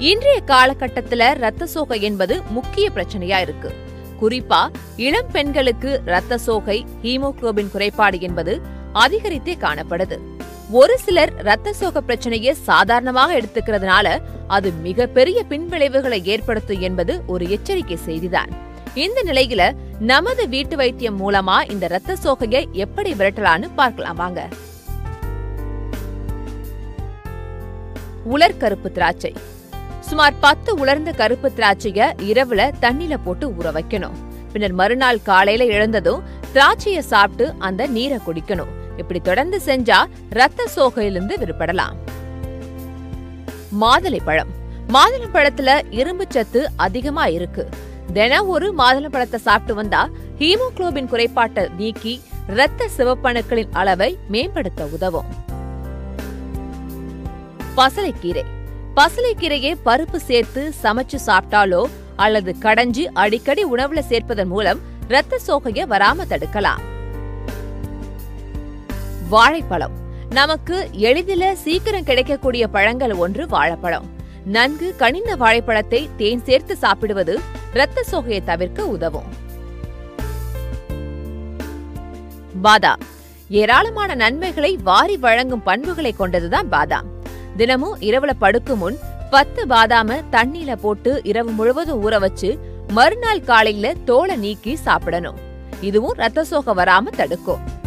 இன்றைய காலகட்டத்துல ரத்த சோகை என்பது முக்கிய பிரச்சனையா இருக்கு குறிப்பா இளம் பெண்களுக்கு ரத்த சோகை ஹீமோகுளோபின் குறைபாடு என்பது அதிகரித்தே காணப்படுது ஒரு சிலர் ரத்த சோக பிரச்சனையை சாதாரணமாக எடுத்துக்கிறதுனால அது மிகப்பெரிய பின்விளைவுகளை ஏற்படுத்தும் என்பது ஒரு எச்சரிக்கை செய்திதான் இந்த நிலையில நமது வீட்டு வைத்தியம் மூலமா இந்த ரத்த சோகையை எப்படி விரட்டலான்னு பார்க்கலாம் வாங்க உலர் கருப்பு திராட்சை சுமார் பத்து உலர்ந்த கருப்பு திராட்சைய இரவுல தண்ணில போட்டு ஊற வைக்கணும் பின்னர் மறுநாள் காலையில எழுந்ததும் திராட்சைய சாப்பிட்டு அந்த நீரை குடிக்கணும் இப்படி தொடர்ந்து செஞ்சா ரத்த சோகையிலிருந்து விடுபடலாம் மாதுளை பழம் மாதுளை பழத்துல இரும்பு சத்து அதிகமா இருக்கு தினம் ஒரு மாதுளை பழத்தை சாப்பிட்டு வந்தா ஹீமோகுளோபின் குறைபாட்டை நீக்கி இரத்த சிவப்பணுக்களின் அளவை மேம்படுத்த உதவும் பசலைக்கீரை பசலைக்கீரையை பருப்பு சேர்த்து சமைச்சு சாப்பிட்டாலோ அல்லது கடைஞ்சு அடிக்கடி உணவுல சேர்ப்பதன் மூலம் இரத்த சோகையை வராம தடுக்கலாம் வாழைப்பழம் நமக்கு எளிதில சீக்கிரம் கிடைக்கக்கூடிய பழங்கள் ஒன்று வாழைப்பழம் நன்கு கனிந்த வாழைப்பழத்தை தேன் சேர்த்து சாப்பிடுவது இரத்த சோகையை தவிர்க்க உதவும் பாதாம் ஏராளமான நன்மைகளை வாரி வழங்கும் பண்புகளை கொண்டதுதான் பாதாம் தினமும் இரவுல படுக்கும் முன் பத்து பாதாம தண்ணியில போட்டு இரவு முழுவதும் ஊற வச்சு மறுநாள் காலையில தோலை நீக்கி சாப்பிடணும் இதுவும் ரத்த சோகை வராம தடுக்கும்